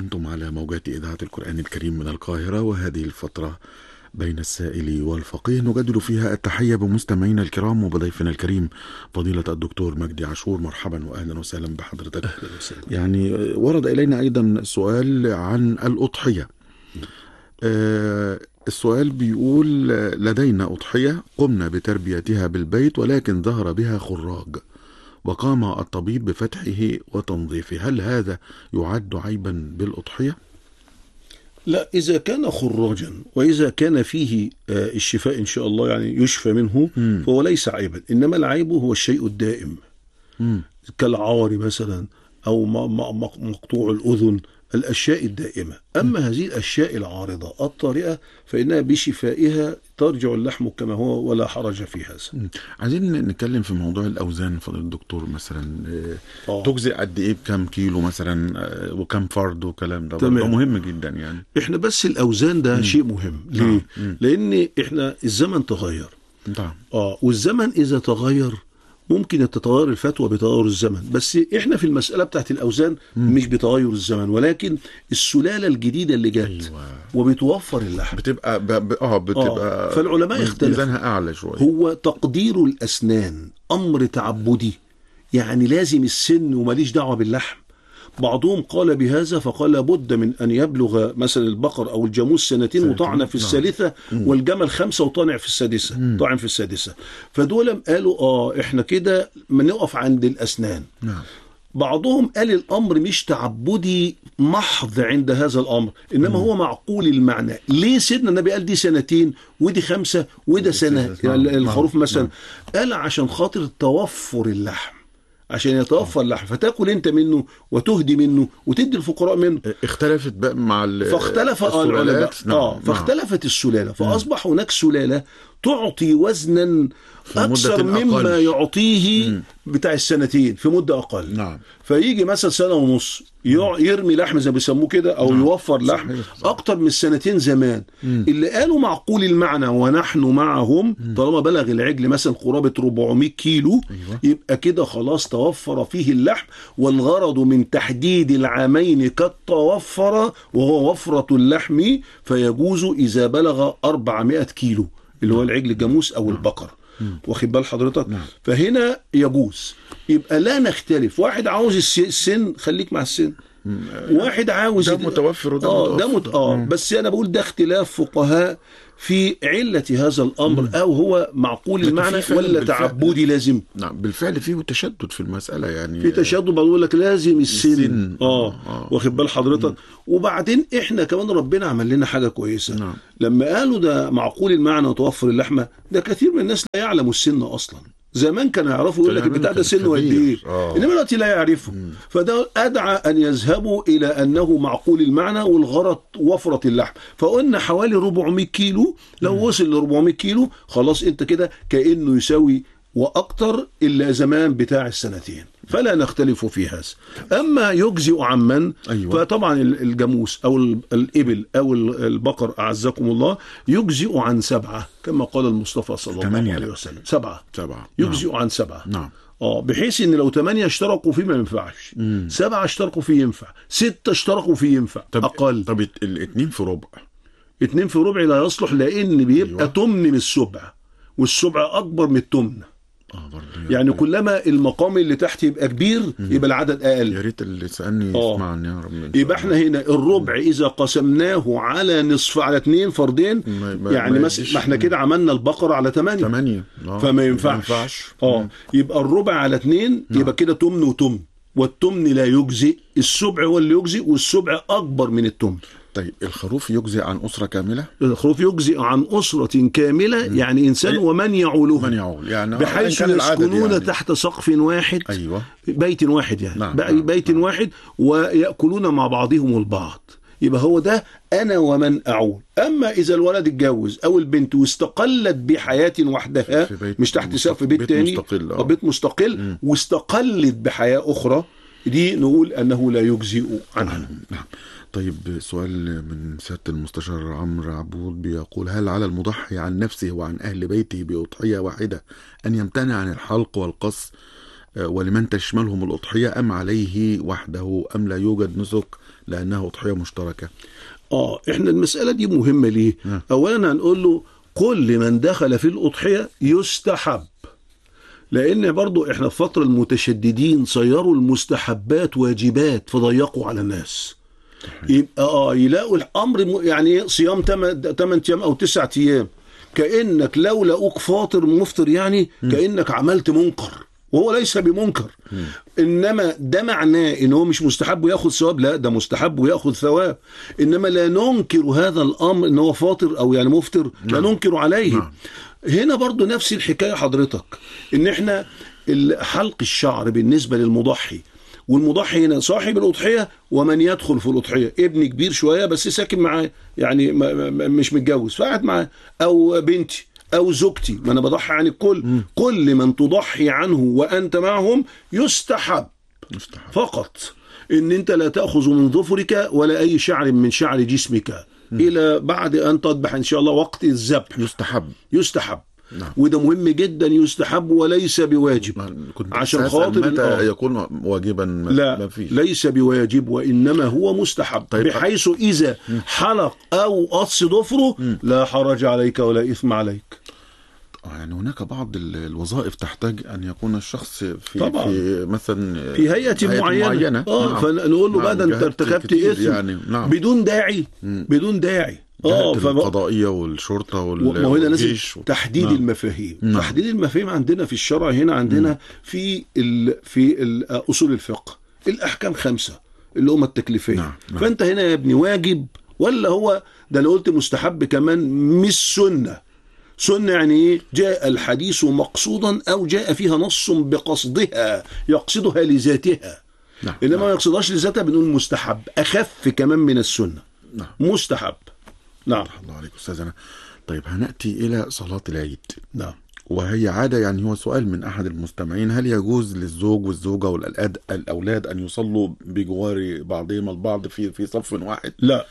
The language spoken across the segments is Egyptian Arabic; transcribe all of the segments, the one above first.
أنتم على موجات إذاعة القرآن الكريم من القاهرة وهذه الفترة بين السائل والفقيه نجدد فيها التحية بمستمعينا الكرام وبضيفنا الكريم فضيلة الدكتور مجدي عاشور مرحبا وأهلا وسهلا بحضرتك يعني ورد إلينا أيضا سؤال عن الأضحية آه، السؤال بيقول لدينا أضحية قمنا بتربيتها بالبيت ولكن ظهر بها خراج وقام الطبيب بفتحه وتنظيفه هل هذا يعد عيبا بالأضحية؟ لا إذا كان خراجا وإذا كان فيه آه، الشفاء إن شاء الله يعني يشفى منه مم. فهو ليس عيبا إنما العيب هو الشيء الدائم مم. كالعار مثلا أو م- م- م- مقطوع الأذن الأشياء الدائمة أما هذه الأشياء العارضة الطارئة فإنها بشفائها ترجع اللحم كما هو ولا حرج في هذا مم. عايزين نتكلم في موضوع الأوزان فضل الدكتور مثلا آه، آه. تجزئ قد إيه بكم كيلو مثلا آه، وكم فرد وكلام ده تمام. برضه مهم جدا يعني إحنا بس الأوزان ده شيء مهم ليه؟ مم. لأن إحنا الزمن تغير طبعا اه والزمن اذا تغير ممكن تتغير الفتوى بتغير الزمن بس احنا في المساله بتاعت الاوزان مش بتغير الزمن ولكن السلاله الجديده اللي جت أيوة. وبتوفر اللحم بتبقى ب... ب... اه بتبقى آه، فالعلماء ميز- اختلفوا. ميزانها اعلى شويه هو تقدير الاسنان امر تعبدي يعني لازم السن وماليش دعوه باللحم بعضهم قال بهذا فقال لابد من ان يبلغ مثلا البقر او الجاموس سنتين سنتين، وطعن في نعم. الثالثه والجمل خمسه وطعنع في السادسه طعن في السادسه فدول قالوا اه احنا كده بنقف عند الاسنان نعم بعضهم قال الامر مش تعبدي محض عند هذا الامر انما هو معقول المعنى ليه سيدنا النبي قال دي سنتين ودي خمسه وده سنه سنة. يعني نعم. الخروف نعم. مثلا قال عشان خاطر توفر اللحم عشان يتوفر اللحم فتاكل انت منه وتهدي منه وتدي الفقراء منه اختلفت بقى مع ال... فاختلف آه العلماء السلالات. نعم. اه فاختلفت السلاله فاصبح هناك سلاله تعطي وزنا في مدة اكثر مما أقل. يعطيه بتاع السنتين في مده اقل نعم فيجي مثلا سنه ونص يع- يرمي لحم زي ما بيسموه كده او يوفر لحم صحيح، صحيح. اكتر من السنتين زمان اللي قالوا معقول المعنى ونحن معهم طالما بلغ العجل مثلا قرابه 400 كيلو أيوة. يبقى كده خلاص توفر فيه اللحم والغرض من تحديد العامين قد توفر وهو وفرة اللحم فيجوز إذا بلغ 400 كيلو اللي هو العجل الجاموس أو البقر واخد بال حضرتك نعم. فهنا يجوز يبقى لا نختلف واحد عاوز الس- السن خليك مع السن واحد عاوز ده متوفر وده اه ده مت... متوفر. اه مم. بس انا بقول ده اختلاف فقهاء في علة هذا الامر او هو معقول لكن المعنى في فعل ولا بالفعل. تعبدي لازم نعم بالفعل فيه تشدد في المسألة يعني في تشدد بقول لك لازم السن, السن. اه, آه، آه. واخد بال حضرتك وبعدين احنا كمان ربنا عمل لنا حاجه كويسه نعم. لما قالوا ده معقول المعنى وتوفر اللحمه ده كثير من الناس لا يعلم السن اصلا زمان كانوا يعرفوا يقول لك زمان البتاع ده كان سنه قد كبير. ايه آه. انما دلوقتي لا يعرفه فده ادعى ان يذهبوا الى انه معقول المعنى والغرض وفره اللحم فقلنا حوالي 400 كيلو لو وصل ل 400 كيلو خلاص انت كده كانه يساوي واكتر الا زمان بتاع السنتين فلا نختلف في هذا اما يجزئ عمن أيوة. فطبعا ال- الجاموس او ال- الابل او ال- البقر اعزكم الله يجزئ عن سبعه كما قال المصطفى صلى الله ثمانية عليه لا. وسلم سبعه سبعة يجزئ عن سبعه نعم اه بحيث ان لو ثمانية اشتركوا فيه ما ينفعش سبعة اشتركوا فيه ينفع ستة اشتركوا فيه ينفع طب اقل طب ات- الاثنين في ربع اتنين في ربع لا يصلح لان بيبقى أيوة. أيوة. تمن من السبع والسبع اكبر من التمن اه برضه يعني كلما المقام اللي تحت يبقى كبير يبقى العدد يا اقل ريت اللي سألني آه. يسمعني يا رب إن شاء يبقى الله. احنا هنا الربع اذا قسمناه على نصف على اتنين فردين ما- ما- يعني ما مثلا يديش- ما احنا كده عملنا البقرة على ثمانية ثمانية آه. فما ينفعش ما ينفعش اه يبقى الربع على اتنين يبقى كده تمن وتمن والتمن لا يجزئ السبع هو اللي يجزئ والسبع اكبر من التمن طيب الخروف يجزي عن أسرة كاملة الخروف يجزئ عن أسرة كاملة يعني إنسان ومن يعولهم من يعول يعني بحيث أيا كان العدد يسكنون يعني. تحت سقف واحد أيوة بيت واحد يعني نعم، بقى نعم، بيت واحد ويأكلون مع بعضهم البعض يبقى هو ده أنا ومن أعول أما إذا الولد اتجوز أو البنت واستقلت بحياة وحدها في بيت مش تحت مستق- سقف بيت, بيت تاني مستقل، آه. أو بيت مستقل واستقلت بحياة أخرى دي نقول أنه لا يجزئ عنها نعم طيب سؤال من سيادة المستشار عمرو عبود بيقول هل على المضحي عن نفسه وعن أهل بيته بأضحية واحدة أن يمتنع عن الحلق والقص آه، ولمن تشملهم الأضحية أم عليه وحده أم لا يوجد نسك لأنها أضحية مشتركة اه احنا المسألة دي مهمة ليه؟ نعم. اولا هنقول له كل من دخل في الأضحية يستحب لان برضو احنا في فترة المتشددين صيروا المستحبات واجبات فضيقوا على الناس يبقى اه يلاقوا الامر م- يعني إيه صيام 8 ايام او 9 ايام كانك لو لقوك فاطر مفطر يعني كانك عملت منكر وهو ليس بمنكر انما ده معناه ان هو مش مستحب وياخذ ثواب لا ده مستحب وياخذ ثواب انما لا ننكر هذا الامر ان هو فاطر او يعني مفطر لا ننكر عليه نعم. هنا برضو نفس الحكايه حضرتك ان احنا ال- حلق الشعر بالنسبه للمضحي والمضحي هنا صاحب الاضحيه ومن يدخل في الاضحيه ابن كبير شويه بس ساكن معاه يعني ما- ما- مش متجوز فقعد معاه او بنتي او زوجتي ما انا بضحي عن الكل كل من تضحي عنه وانت معهم يستحب مستحب فقط ان انت لا تاخذ من ظفرك ولا اي شعر من شعر جسمك الى بعد ان تذبح ان شاء الله وقت الذبح يستحب يستحب نعم. وده مهم جدا يستحب وليس بواجب ما- كنت عشان أسأل خاطر متى آه. يكون واجبا ما لا ما فيش ليس بواجب وانما هو مستحب طيب. بحيث اذا حلق او قص ضفره لا حرج عليك ولا اثم عليك آه، يعني هناك بعض ال- الوظائف تحتاج ان يكون الشخص في طبعاً. في مثلا في هيئة, معينة, معينة. اه نعم. فنقول له بقى ده انت جهات ارتكبت كتير اثم يعني نعم بدون داعي بدون داعي اه فب- القضائيه والشرطه وال- ما هو هنا لازم والجيش تحديد نعم. المفاهيم نعم. تحديد المفاهيم عندنا في الشرع هنا عندنا في ال في ال اصول الفقه الاحكام خمسه اللي هم التكليفيه نعم، نعم. فانت هنا يا ابني واجب ولا هو ده انا قلت مستحب كمان مش سنه سنة يعني ايه؟ جاء الحديث مقصودا او جاء فيها نص بقصدها يقصدها لذاتها نعم. انما نعم. ما يقصدهاش لذاتها بنقول مستحب اخف كمان من السنه نعم مستحب نعم الله عليك استاذنا طيب هناتي الى صلاه العيد نعم وهي عادة يعني هو سؤال من أحد المستمعين هل يجوز للزوج والزوجة والأولاد الأولاد أن يصلوا بجوار بعضهم البعض في في صف واحد؟ لا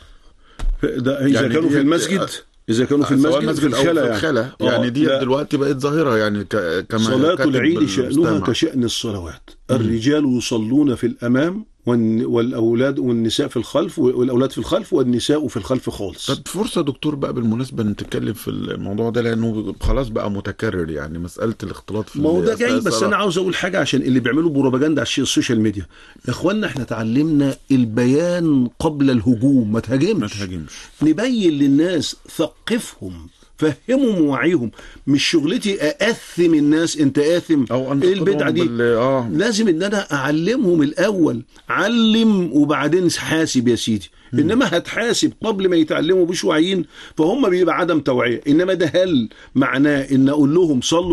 ده اذا يعني كانوا في ديت- المسجد اذا كانوا في سواء المسجد في أو الخلا في يعني الخلا آه، يعني دي لا. دلوقتي بقت ظاهرة يعني ك- كما صلاة كاتب العيد شأنها المستمع. كشأن الصلوات الرجال يصلون في الأمام والن- والأولاد والنساء في الخلف والأولاد في الخلف والنساء في الخلف خالص طب فرصة دكتور بقى بالمناسبة نتكلم في الموضوع ده لأنه خلاص بقى متكرر يعني مسألة الاختلاط في ما هو ده جاي أثناء بس الصلاة. انا عاوز اقول حاجه عشان اللي بيعملوا بروباجندا على الشي- السوشيال ميديا يا اخوانا احنا اتعلمنا البيان قبل الهجوم ما ما تهاجمش تهاجمش نبين للناس ثقفهم فهمهم وعيهم مش شغلتي أأثم الناس انت آثم أو أن ايه البدعة تقرهم دي بال- آه لازم ان انا اعلمهم الاول علم وبعدين حاسب يا سيدي انما هتحاسب قبل ما يتعلموا مش واعيين فهم بيبقى عدم توعيه انما ده هل معناه ان اقول لهم صلوا